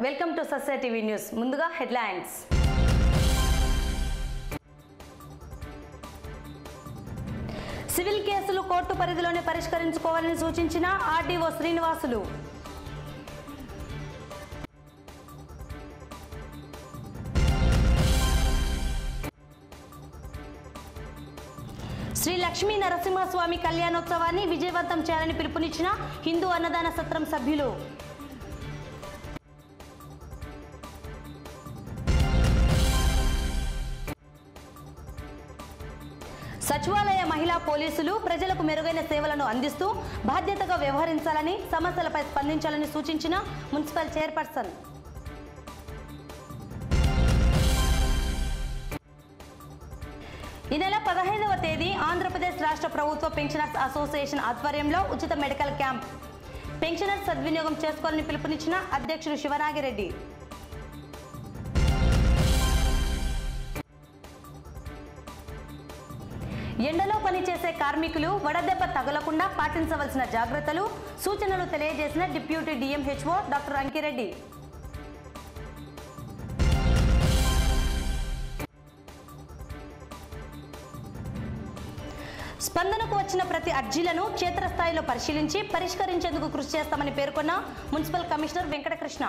welcome to Sasya TV news ముందుగా headlines civil కేసులు కోర్టు పరిధిలోనే పరిష్కరించుకోవాలని సూచించిన ఆర్డీఓ శ్రీనివాసులు శ్రీ లక్ష్మీ నరసింహస్వామి కళ్యాణోత్సవాన్ని విజయవంతం చేయాలని పిలుపునిచ్చిన హిందూ అన్నదాన సత్రం సభ్యులు సచివాలయ మహిళా పోలీసులు ప్రజలకు మెరుగైన సేవలను అందిస్తూ బాధ్యతగా వ్యవహరించాలని సమస్యలపై స్పందించాలని సూచించిన మున్సిపల్ చైర్పర్సన్ ఈ నెల పదహైదవ తేదీ ఆంధ్రప్రదేశ్ రాష్ట్ర ప్రభుత్వ పెన్షనర్స్ అసోసియేషన్ ఆధ్వర్యంలో ఉచిత మెడికల్ క్యాంప్ పెన్షనర్స్ సద్వినియోగం చేసుకోవాలని పిలుపునిచ్చిన అధ్యక్షుడు శివనాగిరెడ్డి ఎండలో పనిచేసే కార్మికులు వడదెబ్బ తగలకుండా పాటించవలసిన జాగ్రత్తలు సూచనలు తెలియజేసిన డిప్యూటీ డిఎంహెచ్ఓ డాక్టర్ అంకిరెడ్డి స్పందనకు వచ్చిన ప్రతి అర్జీలను క్షేత్రస్థాయిలో పరిశీలించి పరిష్కరించేందుకు కృషి చేస్తామని పేర్కొన్న municipal commissioner Venkatakrishna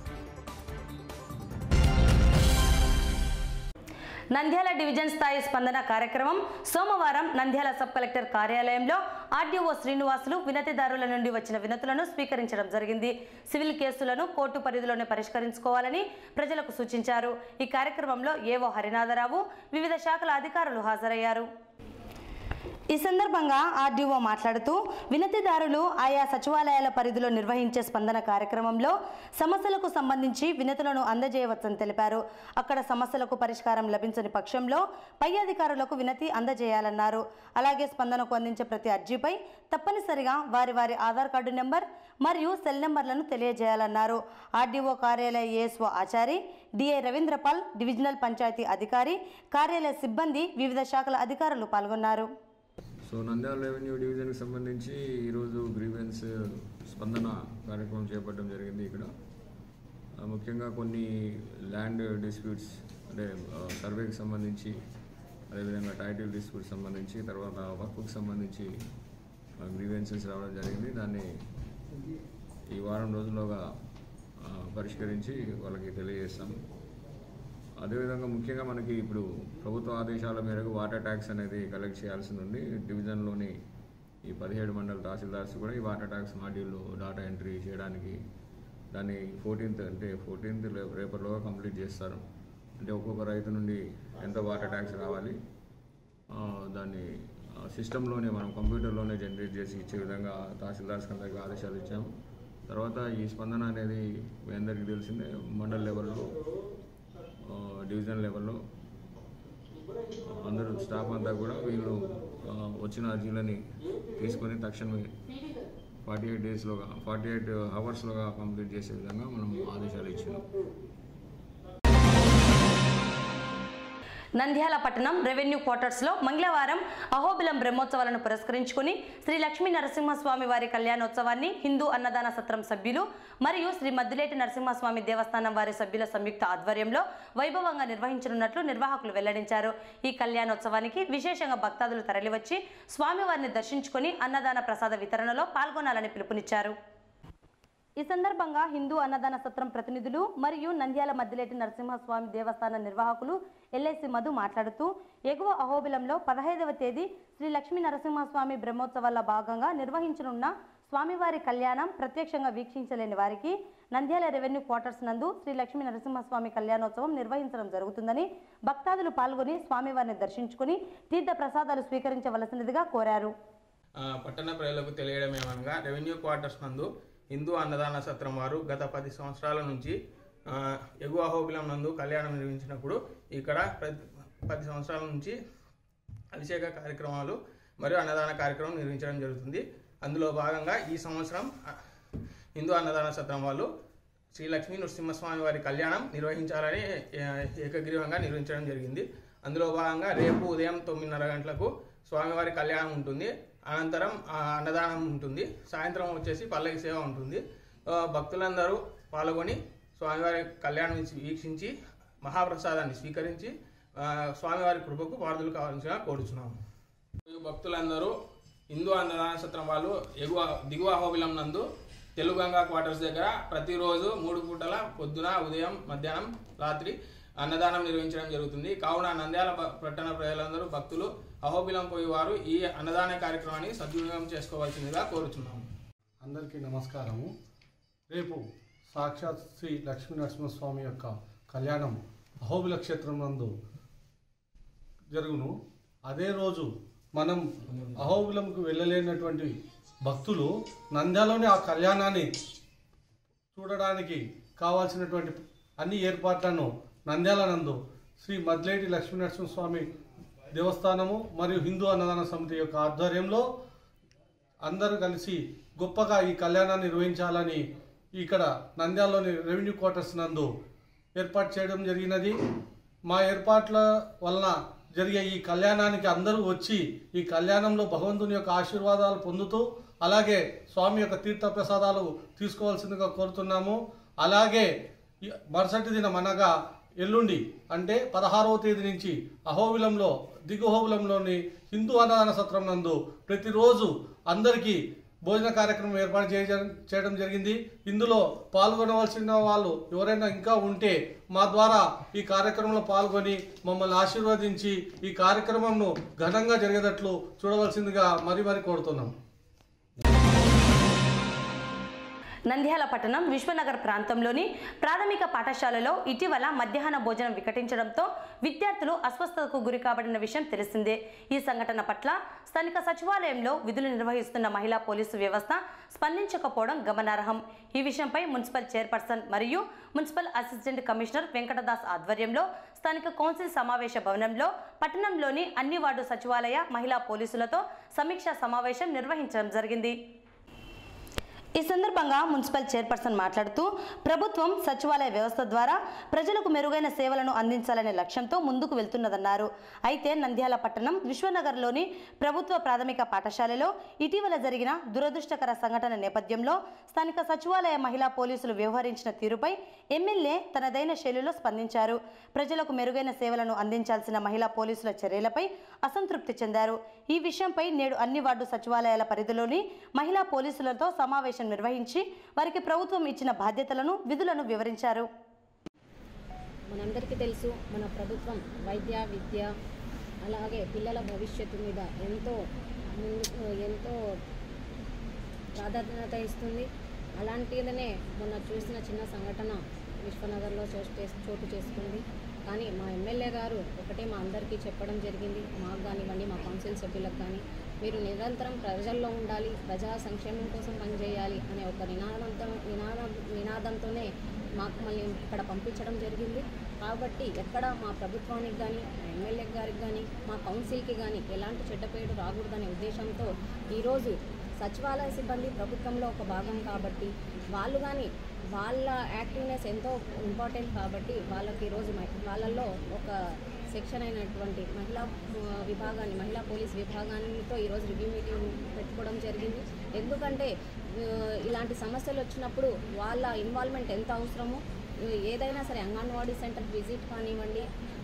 Nandyal division స్థాయి స్పందన కార్యక్రమం సోమవారం నంద్యాల సబ్ కలెక్టర్ కార్యాలయంలో ఆర్డీఓ శ్రీనివాసులు వినతిదారుల నుండి వచ్చిన వినతులను స్వీకరించడం జరిగింది సివిల్ కేసులను కోర్టు పరిధిలోనే పరిష్కరించుకోవాలని ప్రజలకు సూచించారు ఈ కార్యక్రమంలో ఏవో హరినాథరావు వివిధ శాఖల అధికారులు హాజరయ్యారు ఈ సందర్భంగా ఆర్డీఓ మాట్లాడుతూ వినతిదారులు ఆయా సచివాలయాల పరిధిలో నిర్వహించే స్పందన కార్యక్రమంలో సమస్యలకు సంబంధించి వినతులను అందజేయవచ్చని తెలిపారు అక్కడ సమస్యలకు పరిష్కారం లభించని పక్షంలో పై అధికారులకు వినతి అందజేయాలన్నారు అలాగే స్పందనకు అందించే ప్రతి అర్జీపై తప్పనిసరిగా వారి వారి ఆధార్ కార్డు నెంబర్ మరియు సెల్ నెంబర్లను తెలియజేయాలన్నారు ఆర్డీఓ కార్యాలయ ASO Achari DI Ravindrapal divisional panchayat అధికారి కార్యాలయ సిబ్బంది వివిధ శాఖల అధికారులు పాల్గొన్నారు సో నంద్యాల రెవెన్యూ డివిజన్కి సంబంధించి ఈరోజు గ్రీవెన్స్ స్పందన కార్యక్రమం చేపట్టడం జరిగింది ఇక్కడ ఆ, ముఖ్యంగా కొన్ని ల్యాండ్ డిస్ప్యూట్స్ అంటే ఆ, సర్వేకి సంబంధించి అదేవిధంగా టైటిల్ డిస్ప్యూట్ సంబంధించి తర్వాత వర్క్కి సంబంధించి గ్రీవెన్సెస్ రావడం జరిగింది దాన్ని ఈ వారం రోజుల్లోగా ఆ, పరిష్కరించి వాళ్ళకి తెలియజేస్తాం అదేవిధంగా ముఖ్యంగా మనకి ఇప్పుడు ప్రభుత్వ ఆదేశాల మేరకు వాటర్ ట్యాక్స్ అనేది కలెక్ట్ చేయాల్సి ఉంది డివిజన్లోని ఈ పదిహేడు మండల తహసీల్దార్స్ కూడా ఈ వాటర్ ట్యాక్స్ మాడ్యూల్లో డాటా ఎంట్రీ చేయడానికి దాన్ని ఫోర్టీన్త్ అంటే ఫోర్టీన్త్ రేపర్లోగా కంప్లీట్ చేస్తారు అంటే ఒక్కొక్క రైతు నుండి ఎంత వాటర్ ట్యాక్స్ రావాలి ఆ, దాన్ని సిస్టంలోనే మనం కంప్యూటర్లోనే జనరేట్ చేసి ఇచ్చే విధంగా తహసీల్దార్స్ అందరికీ ఆదేశాలు ఇచ్చాము తర్వాత ఈ స్పందన అనేది మీ అందరికీ తెలిసిందే మండల్ లెవెల్లో ఆ, డివిజన్ లెవెల్లో అందరూ స్టాఫ్ అంతా కూడా వీళ్ళు ఆ, వచ్చిన అర్జీలని తీసుకొని తక్షణమే ఫార్టీ ఎయిట్ డేస్లోగా ఫార్టీ ఎయిట్ అవర్స్లోగా కంప్లీట్ చేసే విధంగా మనం ఆదేశాలు ఇచ్చినాం నంద్యాల పట్టణం రెవెన్యూ క్వార్టర్స్ లో మంగళవారం అహోబిలం బ్రహ్మోత్సవాలను పురస్కరించుకుని శ్రీ లక్ష్మీ నరసింహస్వామి వారి కళ్యాణోత్సవాన్ని హిందూ అన్నదాన సత్రం సభ్యులు మరియు శ్రీ మద్దిలేటి నరసింహస్వామి దేవస్థానం వారి సభ్యుల సంయుక్త ఆధ్వర్యంలో వైభవంగా నిర్వహించనున్నట్లు నిర్వాహకులు వెల్లడించారు ఈ కళ్యాణోత్సవానికి విశేషంగా భక్తాదులు తరలివచ్చి స్వామివారిని దర్శించుకుని అన్నదాన ప్రసాద వితరణలో పాల్గొనాలని పిలుపునిచ్చారు ఈ సందర్భంగా హిందూ అన్నదాన సత్రం ప్రతినిధులు మరియు నంద్యాల మద్దిలేటి నరసింహస్వామి దేవస్థాన నిర్వాహకులు ఎల్ఐసి మధు మాట్లాడుతూ ఎగువ అహోబిలంలో పదహైదవ తేదీ శ్రీ లక్ష్మీ నరసింహస్వామి బ్రహ్మోత్సవాల్లో భాగంగా నిర్వహించనున్న స్వామివారి కళ్యాణం ప్రత్యక్షంగా వీక్షించలేని వారికి నంద్యాల రెవెన్యూ క్వార్టర్స్ నందు శ్రీ లక్ష్మీ నరసింహస్వామి కళ్యాణోత్సవం నిర్వహించడం జరుగుతుందని భక్తాదులు పాల్గొని స్వామివారిని దర్శించుకుని తీర్థ ప్రసాదాలు స్వీకరించవలసినదిగా కోరారు ఆ, పట్టణ ప్రజలకు తెలియడమేమనగా రెవెన్యూ క్వార్టర్స్ నందు హిందూ అన్నదాన సత్రం వారు గత పది సంవత్సరాల నుంచి ఆ, ఎగువ అహోబిలం నందు కళ్యాణం నిర్వహించినప్పుడు ఇక్కడ ప్రతి పది సంవత్సరాల నుంచి అభిషేక కార్యక్రమాలు మరియు అన్నదాన కార్యక్రమం నిర్వహించడం జరుగుతుంది అందులో భాగంగా ఈ సంవత్సరం ఆ, హిందూ అన్నదాన సత్రం వాళ్ళు శ్రీ లక్ష్మీ నరసింహస్వామి వారి కళ్యాణం నిర్వహించాలని ఏ, ఏకగ్రీవంగా నిర్వహించడం జరిగింది అందులో భాగంగా రేపు ఉదయం తొమ్మిదిన్నర గంటలకు స్వామివారి కళ్యాణం ఉంటుంది అనంతరం ఆ, అన్నదానం ఉంటుంది సాయంత్రం వచ్చేసి పల్లకి సేవ ఉంటుంది ఆ, భక్తులందరూ పాల్గొని స్వామివారి కళ్యాణం వీక్షించి మహాప్రసాదాన్ని స్వీకరించి ఆ, స్వామివారి కృపకు పారుదలు కావాల్సిన కోరుచున్నాము మరియు భక్తులందరూ హిందూ అన్నదాన సత్రం వాళ్ళు ఎగువ దిగువ అహోబిలం నందు తెలుగంగా క్వార్టర్స్ దగ్గర ప్రతిరోజు మూడు పూటల పొద్దున ఉదయం మధ్యాహ్నం రాత్రి అన్నదానం నిర్వహించడం జరుగుతుంది కావున నంద్యాల ప- పట్టణ ప్రజలందరూ భక్తులు అహోబిలం పోయేవారు ఈ అన్నదాన కార్యక్రమాన్ని సద్వినియోగం చేసుకోవాల్సిందిగా కోరుచున్నాము అందరికీ నమస్కారము రేపు సాక్షాత్ శ్రీ లక్ష్మీ నరసింహస్వామి యొక్క కళ్యాణం అహోబిల క్షేత్రం నందు జరుగును అదే రోజు మనం అహోబిలంకు వెళ్ళలేనటువంటి భక్తులు నంద్యాలోని ఆ కళ్యాణాన్ని చూడడానికి కావాల్సినటువంటి అన్ని ఏర్పాట్లను నంద్యాల నందు శ్రీ మద్లేటి లక్ష్మీనరసింహస్వామి దేవస్థానము మరియు హిందూ అన్నదాన సమితి యొక్క ఆధ్వర్యంలో అందరూ కలిసి గొప్పగా ఈ కళ్యాణాన్ని నిర్వహించాలని ఇక్కడ నంద్యాలలోని రెవెన్యూ క్వార్టర్స్ నందు ఏర్పాటు చేయడం జరిగినది మా ఏర్పాట్ల వలన జరిగే ఈ కళ్యాణానికి అందరూ వచ్చి ఈ కళ్యాణంలో భగవంతుని యొక్క ఆశీర్వాదాలు పొందుతూ అలాగే స్వామి యొక్క తీర్థ ప్రసాదాలు తీసుకోవాల్సిందిగా కోరుతున్నాము అలాగే ఈ మరుసటి దినం అనగా ఎల్లుండి అంటే పదహారవ తేదీ నుంచి అహోబిలంలో దిగుహోబిలంలోని హిందూ అన్నదాన సత్రం నందు ప్రతిరోజు అందరికీ భోజన కార్యక్రమం ఏర్పాటు చేయడం చేయడం జరిగింది ఇందులో పాల్గొనవలసిన వాళ్ళు ఎవరైనా ఇంకా ఉంటే మా ద్వారా ఈ కార్యక్రమంలో పాల్గొని మమ్మల్ని ఆశీర్వదించి ఈ కార్యక్రమంను ఘనంగా జరిగేటట్లు చూడవలసిందిగా మరీ మరీ కోరుతున్నాం నంద్యాల పట్టణం విశ్వనగర్ ప్రాంతంలోని ప్రాథమిక పాఠశాలలో ఇటీవల మధ్యాహ్న భోజనం వికటించడంతో విద్యార్థులు అస్వస్థతకు గురి కాబడిన విషయం తెలిసిందే ఈ సంఘటన పట్ల స్థానిక సచివాలయంలో విధులు నిర్వహిస్తున్న మహిళా పోలీసు వ్యవస్థ స్పందించకపోవడం గమనార్హం ఈ విషయంపై మున్సిపల్ చైర్పర్సన్ మరియు మున్సిపల్ అసిస్టెంట్ కమిషనర్ వెంకటదాస్ ఆధ్వర్యంలో స్థానిక కౌన్సిల్ సమావేశ భవనంలో పట్టణంలోని అన్ని వార్డు సచివాలయ మహిళా పోలీసులతో సమీక్షా సమావేశం నిర్వహించడం జరిగింది ఈ సందర్భంగా మున్సిపల్ చైర్పర్సన్ మాట్లాడుతూ ప్రభుత్వం సచివాలయ వ్యవస్థ ద్వారా ప్రజలకు మెరుగైన సేవలను అందించాలనే లక్ష్యంతో ముందుకు వెళ్తున్నదన్నారు అయితే నంద్యాల పట్టణం విశ్వనగర్లోని ప్రభుత్వ ప్రాథమిక పాఠశాలలో ఇటీవల జరిగిన దురదృష్టకర సంఘటన నేపథ్యంలో స్థానిక సచివాలయ మహిళా పోలీసులు వ్యవహరించిన తీరుపై ఎమ్మెల్యే తనదైన శైలిలో స్పందించారు ప్రజలకు మెరుగైన సేవలను అందించాల్సిన మహిళా పోలీసుల చర్యలపై అసంతృప్తి చెందారు ఈ విషయంపై నేడు అన్ని వార్డు సచివాలయాల పరిధిలోని మహిళా పోలీసులతో సమావేశం నిర్వహించి వారికి ప్రభుత్వం ఇచ్చిన బాధ్యతలను విధులను వివరించారు మనందరికీ తెలుసు మన ప్రభుత్వం వైద్య విద్య అలాగే పిల్లల భవిష్యత్తు మీద ఎంతో ముందు ఎంతో ప్రాధాన్యత ఇస్తుంది అలాంటిదనే మొన్న చూసిన చిన్న సంఘటన విశ్వనగర్లో చోటు చేస్- చోటు చేసుకుంది కానీ మా ఎమ్మెల్యే గారు ఒకటే మా అందరికీ చెప్పడం జరిగింది మాకు కానివ్వండి మా కౌన్సిల్ సభ్యులకు కానీ మీరు నిరంతరం ప్రజల్లో ఉండాలి ప్రజా సంక్షేమం కోసం పనిచేయాలి అనే ఒక నినాదంతో నినాదం నినాదంతోనే మాకు మళ్ళీ ఇక్కడ పంపించడం జరిగింది కాబట్టి ఎక్కడ మా ప్రభుత్వానికి కానీ మా ఎమ్మెల్యే గారికి కానీ మా కౌన్సిల్కి కానీ ఎలాంటి చెడ్డ పేరు రాకూడదనే ఉద్దేశంతో ఈరోజు సచివాలయ సిబ్బంది ప్రభుత్వంలో ఒక భాగం కాబట్టి వాళ్ళు కానీ వాళ్ళ యాక్టివ్నెస్ ఎంతో ఇంపార్టెంట్ కాబట్టి వాళ్ళకి ఈరోజు మ- వాళ్ళల్లో ఒక సెక్షన్ అయినటువంటి మహిళా ఆ, విభాగాన్ని మహిళా పోలీస్ విభాగానితో ఈరోజు రివ్యూ మీటింగ్ పెట్టుకోవడం జరిగింది ఎందుకంటే ఆ, ఇలాంటి సమస్యలు వచ్చినప్పుడు వాళ్ళ ఇన్వాల్వ్మెంట్ ఎంత అవసరమో ఆ, ఏదైనా సరే అంగన్వాడీ సెంటర్ విజిట్ కానివ్వండి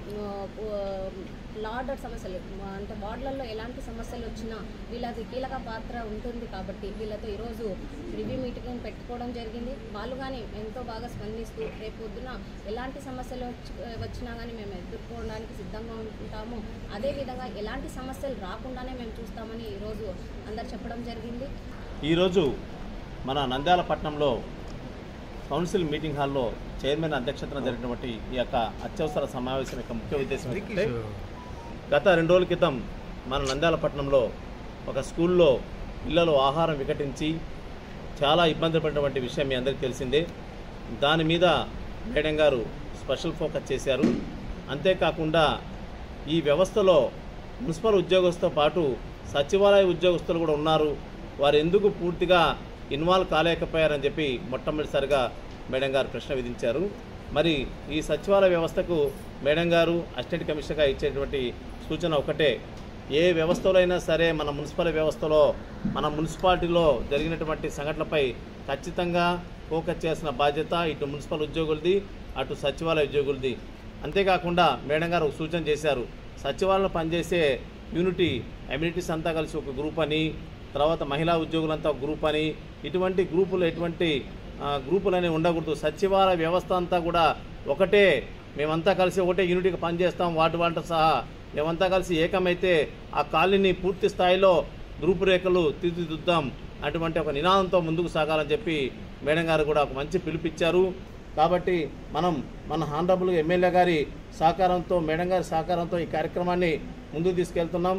లార్డర్ సమస్యలు ఆ, అంటే వార్డులలో ఎలాంటి సమస్యలు వచ్చినా వీళ్ళది కీలక పాత్ర ఉంటుంది కాబట్టి వీళ్ళతో ఈరోజు రివ్యూ మీటింగ్ పెట్టుకోవడం జరిగింది వాళ్ళు కానీ ఎంతో బాగా స్పందిస్తూ రేపు పొద్దున ఎలాంటి సమస్యలు వచ్చి- వచ్చినా కానీ మేము ఎదుర్కోవడానికి సిద్ధంగా ఉంటాము అదేవిధంగా ఎలాంటి సమస్యలు రాకుండానే మేము చూస్తామని ఈరోజు అందరు చెప్పడం జరిగింది ఈరోజు మన నంద్యాల పట్టణంలో కౌన్సిల్ మీటింగ్ హాల్లో చైర్మన్ అధ్యక్షతన జరిగినటువంటి ఈ యొక్క అత్యవసర సమావేశం యొక్క ముఖ్య ఉద్దేశం ఏంటంటే గత రెండు రోజుల క్రితం మన నంద్యాల పట్టణంలో ఒక స్కూల్లో పిల్లలు ఆహారం వికటించి చాలా ఇబ్బంది పడినటువంటి విషయం మీ అందరికీ తెలిసిందే దాని మీద మేడం గారు స్పెషల్ ఫోకస్ చేశారు అంతేకాకుండా ఈ వ్యవస్థలో మున్సిపల్ ఉద్యోగస్తుతో పాటు సచివాలయ ఉద్యోగస్తులు కూడా ఉన్నారు వారు ఎందుకు పూర్తిగా ఇన్వాల్వ్ కాలేకపోయారని చెప్పి మొట్టమొదటిసారిగా మేడం గారు ప్రశ్న విధించారు మరి ఈ సచివాలయ వ్యవస్థకు మేడం గారు అసిస్టెంట్ కమిషనర్గా ఇచ్చేటువంటి సూచన ఒకటే ఏ వ్యవస్థలో అయినా సరే మన మున్సిపల్ వ్యవస్థలో మన మున్సిపాలిటీలో జరిగినటువంటి సంఘటనలపై ఖచ్చితంగా ఫోకస్ చేసిన బాధ్యత ఇటు మున్సిపల్ ఉద్యోగులది అటు సచివాలయ ఉద్యోగులది అంతేకాకుండా మేడం గారు ఒక సూచన చేశారు సచివాలయంలో పనిచేసే యూనిటీ అమ్యూనిటీస్ అంతా కలిసి ఒక గ్రూప్ అని తర్వాత మహిళా ఉద్యోగులంతా ఒక గ్రూప్ అని ఇటువంటి గ్రూపులు ఎటువంటి ఆ, గ్రూపులు అనేవి ఉండకూడదు సచివాలయ వ్యవస్థ అంతా కూడా ఒకటే మేమంతా కలిసి ఒకటే యూనిట్గా పనిచేస్తాం వాటి వంట సహా మేమంతా కలిసి ఏకమైతే ఆ కాలనీని పూర్తి స్థాయిలో రూపురేఖలు తీర్చిదిద్దాం అటువంటి ఒక నినాదంతో ముందుకు సాగాలని చెప్పి మేడం గారు కూడా ఒక మంచి పిలుపిచ్చారు కాబట్టి మనం మన హానరబుల్ ఎమ్మెల్యే గారి సహకారంతో మేడం గారి సహకారంతో ఈ కార్యక్రమాన్ని ముందుకు తీసుకెళ్తున్నాం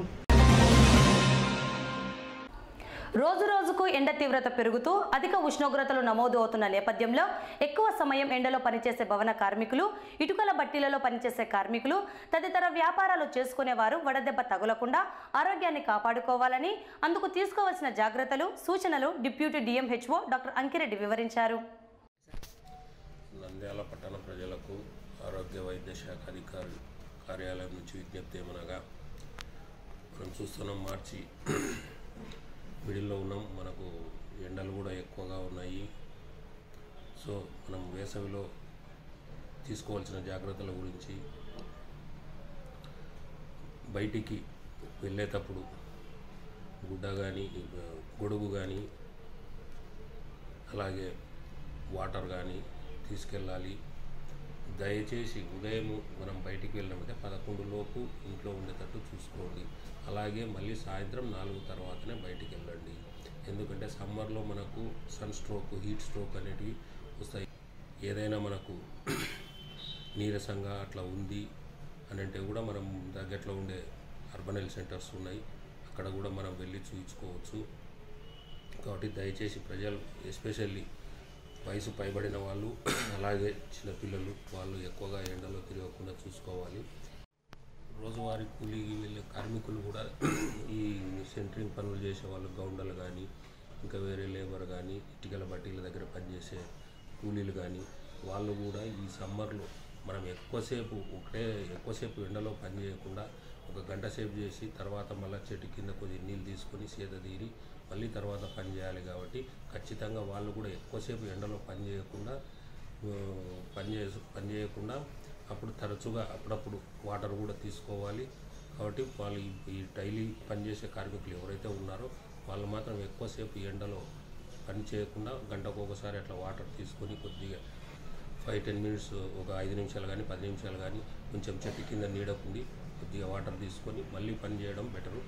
రోజు రోజుకు ఎండ తీవ్రత పెరుగుతూ అధిక ఉష్ణోగ్రతలు నమోదు అవుతున్న నేపథ్యంలో ఎక్కువ సమయం ఎండలో పనిచేసే భవన కార్మికులు ఇటుకల బట్టీలలో పనిచేసే కార్మికులు తదితర వ్యాపారాలు చేసుకునేవారు వడదెబ్బ తగులకుండా ఆరోగ్యాన్ని కాపాడుకోవాలని అందుకు తీసుకోవాల్సిన జాగ్రత్తలు సూచనలు డిప్యూటీ డిఎంహెచ్ఓ డాక్టర్ అంకిరెడ్డి వివరించారు నంద్యాల పట్టణ ప్రజలకు ఆరోగ్య వైద్య శాఖ అధికారి కార్యాలయం నుంచి విజ్ఞప్తి ఏమనగా మనం చూస్తున్నాం మార్చి మిడిల్లో ఉన్నాం మనకు ఎండలు కూడా ఎక్కువగా ఉన్నాయి సో మనం వేసవిలో తీసుకోవాల్సిన జాగ్రత్తల గురించి బయటికి వెళ్ళేటప్పుడు గుడ్డ కానీ గొడుగు కానీ అలాగే వాటర్ కానీ తీసుకెళ్ళాలి దయచేసి ఉదయం మనం బయటికి వెళ్ళినప్పుడే పదకొండు లోపు ఇంట్లో ఉండేటట్టు చూసుకోండి అలాగే మళ్ళీ సాయంత్రం నాలుగు తర్వాతనే బయటికి వెళ్ళండి ఎందుకంటే సమ్మర్లో మనకు సన్ స్ట్రోక్ హీట్ స్ట్రోక్ అనేటివి వస్తాయి ఏదైనా మనకు నీరసంగా అట్లా ఉంది అని అంటే కూడా మనం దగ్గరలో ఉండే అర్బన్ హెల్త్ సెంటర్స్ ఉన్నాయి అక్కడ కూడా మనం వెళ్ళి చూయించుకోవచ్చు కాబట్టి దయచేసి ప్రజలు ఎస్పెషల్లీ వయసు పైబడిన వాళ్ళు అలాగే చిన్నపిల్లలు వాళ్ళు ఎక్కువగా ఎండలో తిరగకుండా చూసుకోవాలి రోజువారీ కూలీకి వెళ్ళే కార్మికులు కూడా ఈ సెంటరింగ్ పనులు చేసే వాళ్ళు గౌండలు కానీ ఇంకా వేరే లేబర్ కానీ ఇటుకల బట్టీల దగ్గర పనిచేసే కూలీలు కానీ వాళ్ళు కూడా ఈ సమ్మర్లో మనం ఎక్కువసేపు ఒకటే ఎక్కువసేపు ఎండలో పని చేయకుండా ఒక గంట సేపు చేసి తర్వాత మళ్ళీ చెట్టు కింద కొద్ది నీళ్ళు తీసుకొని సేద తీరి మళ్ళీ తర్వాత పని చేయాలి కాబట్టి ఖచ్చితంగా వాళ్ళు కూడా ఎక్కువసేపు ఎండలో పని చేయకుండా ఆ, పని చే పని చేయకుండా అప్పుడు తరచుగా అప్పుడప్పుడు వాటర్ కూడా తీసుకోవాలి కాబట్టి వాళ్ళు ఈ- ఈ డైలీ పనిచేసే కార్మికులు ఎవరైతే ఉన్నారో వాళ్ళు మాత్రం ఎక్కువసేపు ఎండలో పని చేయకుండా గంటకు ఒకసారి అట్లా వాటర్ తీసుకొని కొద్దిగా ఫైవ్ టెన్ మినిట్స్ ఒక ఐదు నిమిషాలు కానీ పది నిమిషాలు కానీ కొంచెం చెట్టు కింద నీడకుండి కొద్దిగా వాటర్ తీసుకొని మళ్ళీ పని చేయడం బెటరు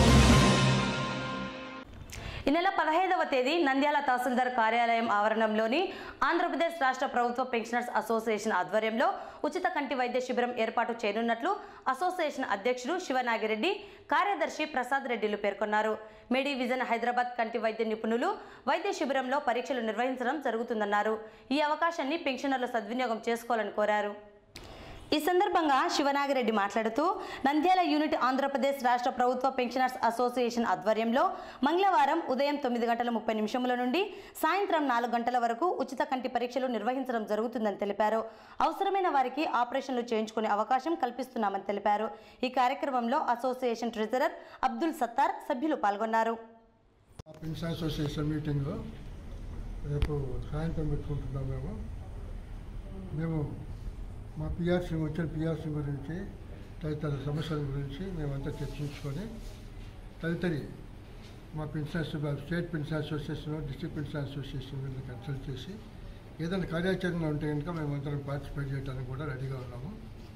ఈ నెల పదహైదవ తేదీ నంద్యాల తహసీల్దార్ కార్యాలయం ఆవరణంలోని ఆంధ్రప్రదేశ్ రాష్ట్ర ప్రభుత్వ పెన్షనర్స్ అసోసియేషన్ ఆధ్వర్యంలో ఉచిత కంటి వైద్య శిబిరం ఏర్పాటు చేయనున్నట్లు అసోసియేషన్ అధ్యక్షుడు శివనాగిరెడ్డి కార్యదర్శి ప్రసాద్ రెడ్డిలు పేర్కొన్నారు మెడి విజన్ హైదరాబాద్ కంటి వైద్య నిపుణులు వైద్య శిబిరంలో పరీక్షలు నిర్వహించడం జరుగుతుందన్నారు ఈ అవకాశాన్ని పెన్షనర్లు సద్వినియోగం చేసుకోవాలని కోరారు ఈ సందర్భంగా శివనాగిరెడ్డి మాట్లాడుతూ నంద్యాల యూనిట్ ఆంధ్రప్రదేశ్ రాష్ట్ర ప్రభుత్వ పెన్షనర్స్ అసోసియేషన్ ఆధ్వర్యంలో మంగళవారం ఉదయం తొమ్మిది గంటల ముప్పై నిమిషముల నుండి సాయంత్రం నాలుగు గంటల వరకు ఉచిత కంటి పరీక్షలు నిర్వహించడం జరుగుతుందని తెలిపారు అవసరమైన వారికి ఆపరేషన్లు చేయించుకునే అవకాశం కల్పిస్తున్నామని తెలిపారు ఈ కార్యక్రమంలో అసోసియేషన్ ట్రెజరర్ అబ్దుల్ సత్తార్ సభ్యులు పాల్గొన్నారు పెన్షన్ అసోసియేషన్ మీటింగ్ రేపు సాయంత్రం పెట్టుకుంటున్నాం మేము మేము మా పిఆర్సీ వచ్చిన పిఆర్సీ గురించి తదితర సమస్యల గురించి మేమంతా చర్చించుకొని తదితరి మా pensioners state pension association district pension association మీద కన్సల్ట్ చేసి ఏదైనా కార్యాచరణ ఉంటే కనుక మేమందరం పార్టిసిపేట్ చేయడానికి కూడా రెడీగా ఉన్నాము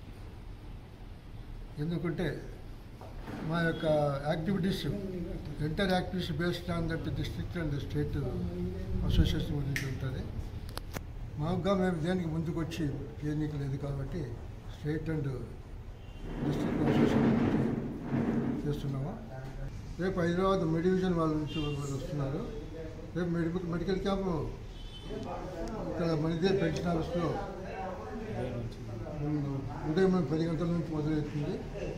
ఎందుకంటే మా యొక్క activities enter activities based on that district and state association గురించి ఉంటుంది మాకుగా మేము దేనికి ముందుకు వచ్చి చేయనీకి లేదు కాబట్టి స్టేట్ అండ్ డిస్ట్రిక్ట్ అసోసియేషన్ గురించి చేస్తున్నాము రేపు హైదరాబాద్ మెడివిజన్ వాళ్ళ నుంచి వాళ్ళు వస్తున్నారు రేపు మెడికల్ మెడికల్ క్యాంపు ఇక్కడ మనదే పెన్షన్ ఆఫీస్లో ఉదయం పది గంటల నుంచి మొదలవుతుంది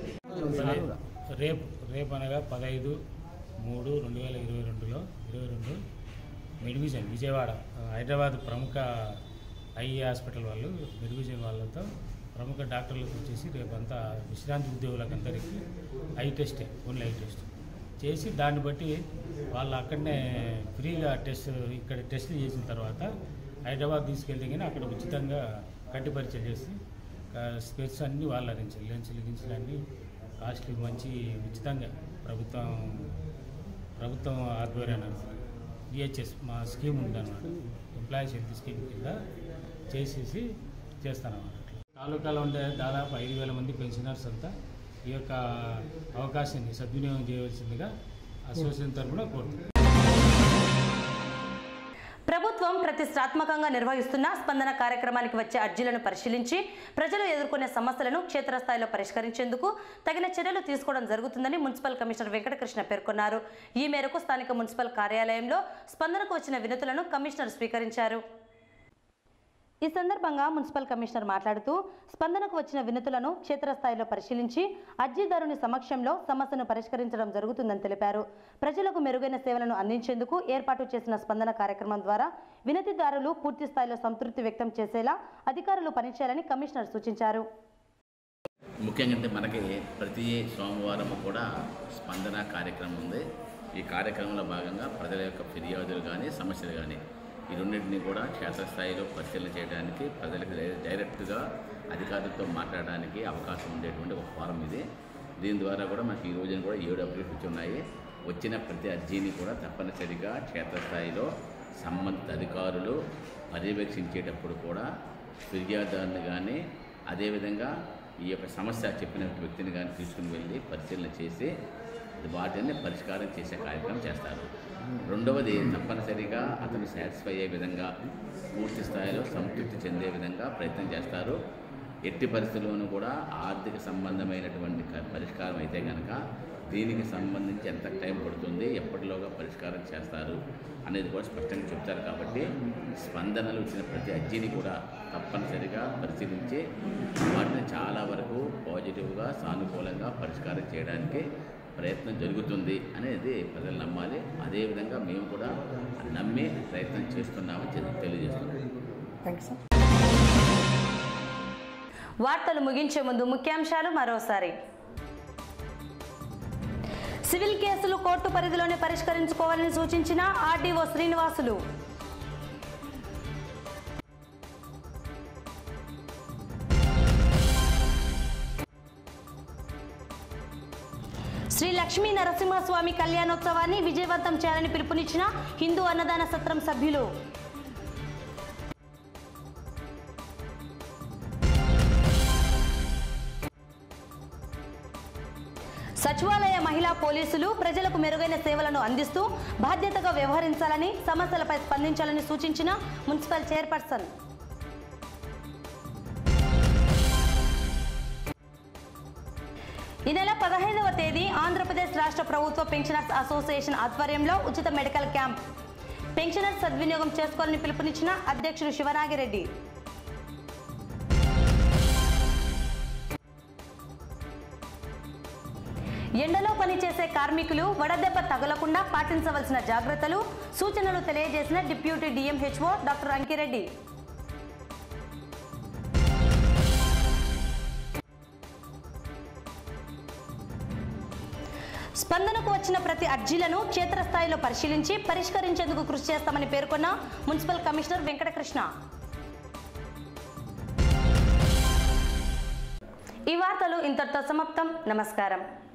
రేపు రేపు అనగా పదహైదు మూడు రెండు వేల ఇరవై రెండులో ఇరవై రెండు మెడివిజన్ విజయవాడ హైదరాబాద్ ప్రముఖ ఐ హాస్పిటల్ వాళ్ళు మెడివిజన్ వాళ్ళతో ప్రముఖ డాక్టర్లకు వచ్చేసి రేపంతా విశ్రాంతి ఉద్యోగులకు అందరికీ ఐ టెస్టే ఓన్లీ ఐ టెస్ట్ చేసి దాన్ని బట్టి వాళ్ళు అక్కడనే ఫ్రీగా టెస్ట్ ఇక్కడ టెస్ట్ చేసిన తర్వాత హైదరాబాద్ తీసుకెళ్తే కానీ అక్కడ ఉచితంగా కంటి పరీక్షలు చేసి స్పెట్స్ అన్నీ వాళ్ళు అందించారు లెన్సులు గిన్సులు అన్నీ కాస్ట్లీ మంచి ఉచితంగా ప్రభుత్వం ప్రభుత్వం ఆధ్వర్యాన డిహెచ్ఎస్ మా స్కీమ్ ఉందన్నమాట ఎంప్లాయీస్ హెల్త్ స్కీమ్ కింద చేసేసి చేస్తానన్నమాట తాలూకాలో ఉండే దాదాపు ఐదు వేల మంది పెన్షనర్స్ అంతా ఈ యొక్క అవకాశాన్ని సద్వినియోగం చేయవలసిందిగా అసోసియేషన్ తరఫున కోరుతున్నాను ప్రభుత్వం ప్రతిష్టాత్మకంగా నిర్వహిస్తున్న స్పందన కార్యక్రమానికి వచ్చే అర్జీలను పరిశీలించి ప్రజలు ఎదుర్కొనే సమస్యలను క్షేత్రస్థాయిలో పరిష్కరించేందుకు తగిన చర్యలు తీసుకోవడం జరుగుతుందని మున్సిపల్ కమిషనర్ వెంకటకృష్ణ పేర్కొన్నారు ఈ మేరకు స్థానిక మున్సిపల్ కార్యాలయంలో స్పందనకు వచ్చిన వినతులను కమిషనర్ స్వీకరించారు ఈ సందర్భంగా మున్సిపల్ కమిషనర్ మాట్లాడుతూ స్పందనకు వచ్చిన వినతులను క్షేత్రస్థాయిలో పరిశీలించి అర్జీదారుని సమక్షంలో సమస్యను పరిష్కరించడం జరుగుతుందని తెలిపారు ప్రజలకు మెరుగైన సేవలను అందించేందుకు ఏర్పాటు చేసిన స్పందన కార్యక్రమం ద్వారా వినతిదారులు పూర్తి స్థాయిలో సంతృప్తి వ్యక్తం చేసేలా అధికారులు పనిచేయాలని కమిషనర్ సూచించారు ముఖ్యంగా అంటే మనకి ప్రతి సోమవారం కూడా స్పందన కార్యక్రమం ఉంది ఈ కార్యక్రమంలో భాగంగా ప్రజల యొక్క ఫిర్యాదులు కానీ సమస్యలు కానీ ఈ రెండింటిని కూడా క్షేత్రస్థాయిలో పరిశీలన చేయడానికి ప్రజలకు డై- డైరెక్ట్గా అధికారులతో మాట్లాడడానికి అవకాశం ఉండేటువంటి ఒక ఫారం ఇది దీని ద్వారా కూడా మనకి ఈ రోజున కూడా ఏడు అప్లికేషన్స్ ఉన్నాయి వచ్చిన ప్రతి అర్జీని కూడా తప్పనిసరిగా క్షేత్రస్థాయిలో సంబంధిత అధికారులు పర్యవేక్షించేటప్పుడు కూడా ఫిర్యాదుదారుని కానీ అదేవిధంగా ఈ యొక్క సమస్య చెప్పిన వ్యక్తిని కానీ తీసుకుని వెళ్ళి పరిశీలన చేసి వాటిని పరిష్కారం చేసే కార్యక్రమం చేస్తారు రెండవది తప్పనిసరిగా అతను సాటిస్ఫై అయ్యే విధంగా పూర్తి స్థాయిలో సంతృప్తి చెందే విధంగా ప్రయత్నం చేస్తారు ఎట్టి పరిస్థితుల్లోనూ కూడా ఆర్థిక సంబంధమైనటువంటి క- పరిష్కారం అయితే కనుక దీనికి సంబంధించి ఎంత టైం పడుతుంది ఎప్పటిలోగా పరిష్కారం చేస్తారు అనేది కూడా స్పష్టంగా చెప్తారు కాబట్టి స్పందనలు ఇచ్చిన ప్రతి అర్జీని కూడా తప్పనిసరిగా పరిశీలించి వాటిని చాలా వరకు పాజిటివ్గా సానుకూలంగా పరిష్కారం చేయడానికి ప్రయత్నం జరుగుతుంది అనేది ప్రజలు నమ్మాలి అదేవిధంగా మేము కూడా నమ్మి ప్రయత్నం చేస్తున్నామని తెలి- తెలియజేస్తున్నాం వార్తలు ముగించే ముందు ముఖ్యాంశాలు మరోసారి సివిల్ కేసులు కోర్టు పరిధిలోనే పరిష్కరించుకోవాలని సూచించిన ఆర్డీఓ శ్రీనివాసులు శ్రీ లక్ష్మీ నరసింహస్వామి కళ్యాణోత్సవాన్ని విజయవంతం చేయాలని పిలుపునిచ్చిన హిందూ అన్నదాన సత్రం సభ్యులు సచివాలయ మహిళా పోలీసులు ప్రజలకు మెరుగైన సేవలను అందిస్తూ బాధ్యతగా వ్యవహరించాలని సమస్యలపై స్పందించాలని సూచించిన మున్సిపల్ చైర్పర్సన్ ఈ నెల పదహైదవ తేదీ ఆంధ్రప్రదేశ్ రాష్ట్ర ప్రభుత్వ పెన్షనర్స్ అసోసియేషన్ ఆధ్వర్యంలో ఉచిత మెడికల్ క్యాంప్ పెన్షనర్స్ సద్వినియోగం చేసుకోవాలని పిలుపునిచ్చిన అధ్యక్షుడు శివనాగిరెడ్డి ఎండలో పనిచేసే కార్మికులు వడదెబ్బ తగలకుండా పాటించవలసిన జాగ్రత్తలు సూచనలు తెలియజేసిన డిప్యూటీ డిఎంహెచ్ఓ డాక్టర్ అంకిరెడ్డి స్పందనకు వచ్చిన ప్రతి అర్జీలను క్షేత్రస్థాయిలో పరిశీలించి పరిష్కరించేందుకు కృషి చేస్తామని పేర్కొన్న మున్సిపల్ కమిషనర్ వెంకటకృష్ణ ఈ వార్తలు ఇంతటితో సమాప్తం నమస్కారం